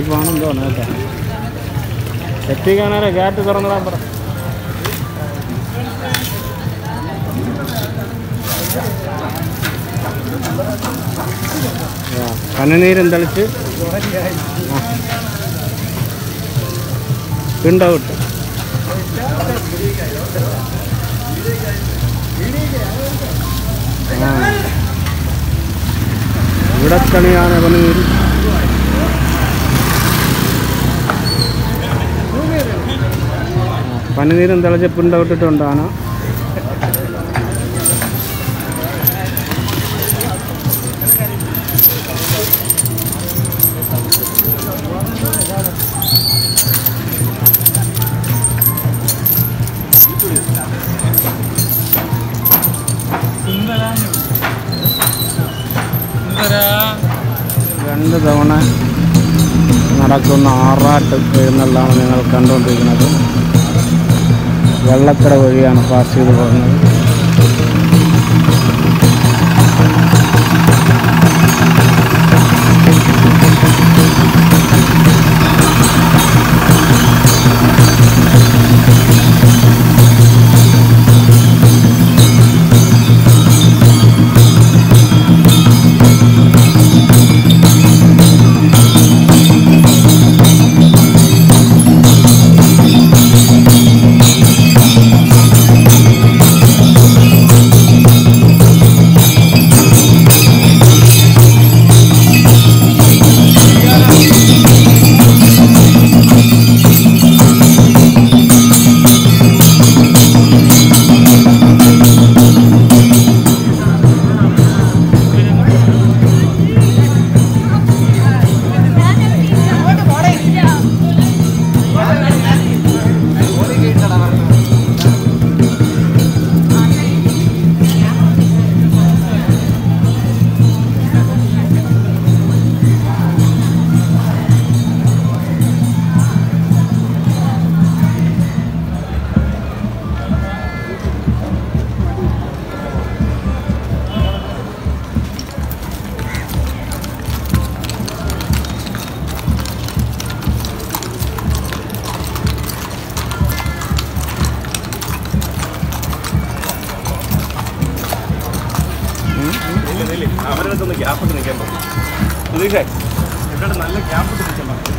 പോകണം തോന്നുന്നു കേട്ടോ എത്തിക്കാനേ ഗേറ്റ് തുറന്നിടാൻ പറ ആ, കണ്ണുനീരും തെളിച്ച് പിണ്ടൗട്ട് ആ ഇവിടെ കണിയാണ് കണ്ണുനീര് പനിനീരും തിളച്ച് പിണ്ടൗട്ടിട്ടുണ്ടാണ് രണ്ട് തവണ നടക്കുന്ന ആറാട്ട് എഴുന്നള്ളാണ് നിങ്ങൾ കണ്ടുകൊണ്ടിരിക്കുന്നത് വെള്ളക്കട വഴിയാണ് പാസ് ചെയ്ത് പോകുന്നത് അവരടുത്തൊന്ന് ഗ്യാപ്പ് ഇട്ട് നിൽക്കാൻ പറഞ്ഞു സുധീഷേ ഇവിടെ നല്ല ഗ്യാപ്പ് ഇട്ട് നിൽക്കാൻ പറഞ്ഞു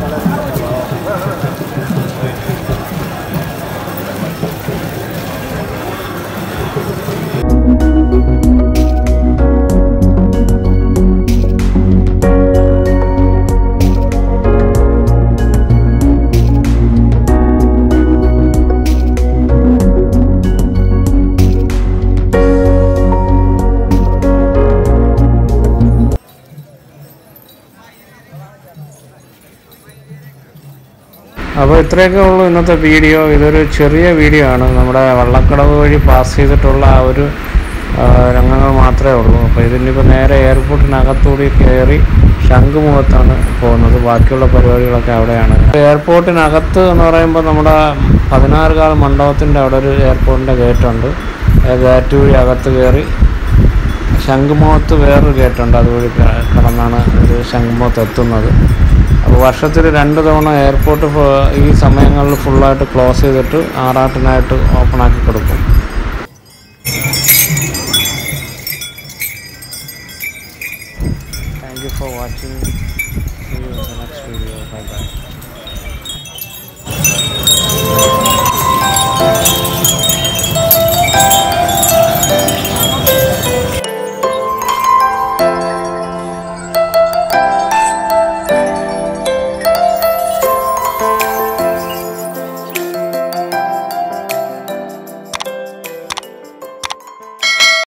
അപ്പോൾ ഇത്രയൊക്കെ ഉള്ളൂ ഇന്നത്തെ വീഡിയോ ഇതൊരു ചെറിയ വീഡിയോ ആണ് നമ്മുടെ വള്ളക്കടവ് വഴി പാസ് ചെയ്തിട്ടുള്ള ആ ഒരു ആ, രംഗങ്ങൾ മാത്രമേ ഉള്ളൂ അപ്പോൾ ഇതിനിപ്പോൾ നേരെ എയർപോർട്ടിനകത്തൂടി കയറി ശംഖുമുഖത്താണ് പോകുന്നത് ബാക്കിയുള്ള പരിപാടികളൊക്കെ അവിടെയാണ് എയർപോർട്ടിനകത്ത് എന്ന് പറയുമ്പോൾ നമ്മുടെ പതിനാറുകാൽ മണ്ഡപത്തിൻ്റെ അവിടെ ഒരു എയർപോർട്ടിൻ്റെ ഗേറ്റുണ്ട് ആ ഗേറ്റ് വഴി അകത്ത് കയറി ശംഖുമുഖത്ത് വേറൊരു ഗേറ്റുണ്ട് അതുവഴി ക- കടന്നാണ് ഒരു ശംഖുമുഖത്ത് എത്തുന്നത് അപ്പോൾ വർഷത്തിൽ രണ്ട് തവണ എയർപോർട്ട് ഫു- ഈ സമയങ്ങളിൽ ഫുള്ളായിട്ട് ക്ലോസ് ചെയ്തിട്ട് ആറാട്ടിനായിട്ട് ഓപ്പൺ ആക്കി കൊടുക്കും thank you for watching next video bye by